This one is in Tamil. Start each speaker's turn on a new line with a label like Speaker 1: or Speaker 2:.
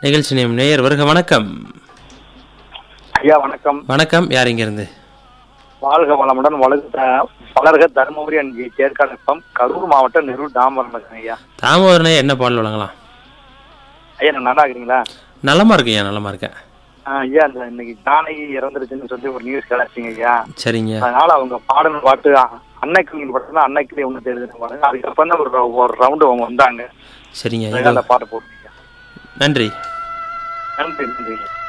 Speaker 1: நிகழ்ச்சி நேம் நேயர் வருக வணக்கம்
Speaker 2: ஐயா வணக்கம்
Speaker 1: வணக்கம் யார் இங்கிருந்து
Speaker 2: வாழ்க வளமுடன் வளர்க வளர்க தருமபுரி அன்றைய தேர்காலப்பம் கரூர் மாவட்டம் நெரூர் தாமரம் ஐயா
Speaker 1: தாமோதரனே என்ன பாடல் வழங்கலாம்
Speaker 2: ஐயா நான் நல்லா இருக்கிறீங்களா
Speaker 1: நலமா இருக்கேன் ஐயா நலமா இருக்கேன்
Speaker 2: ஆ, ஐயா இந்த இன்னைக்கு ஜானகி இறந்துருச்சுன்னு சொல்லி ஒரு நியூஸ் கிடைச்சிங்க ஐயா
Speaker 1: சரிங்க
Speaker 2: அதனால அவங்க பாடல் பாட்டு அன்னைக்கு படத்துல அன்னைக்கு ஒண்ணு தெரியுது பாருங்க அதுக்கப்புறம் தான் ஒரு ரவு- ஒரு ரவுண்டு அவங்க வந்தாங்க
Speaker 1: சரிங்க
Speaker 2: அதனால
Speaker 1: இதோ
Speaker 2: அந்த பாட்டு போட்டுங்க
Speaker 1: நன்றி
Speaker 2: நன்றி நன்றி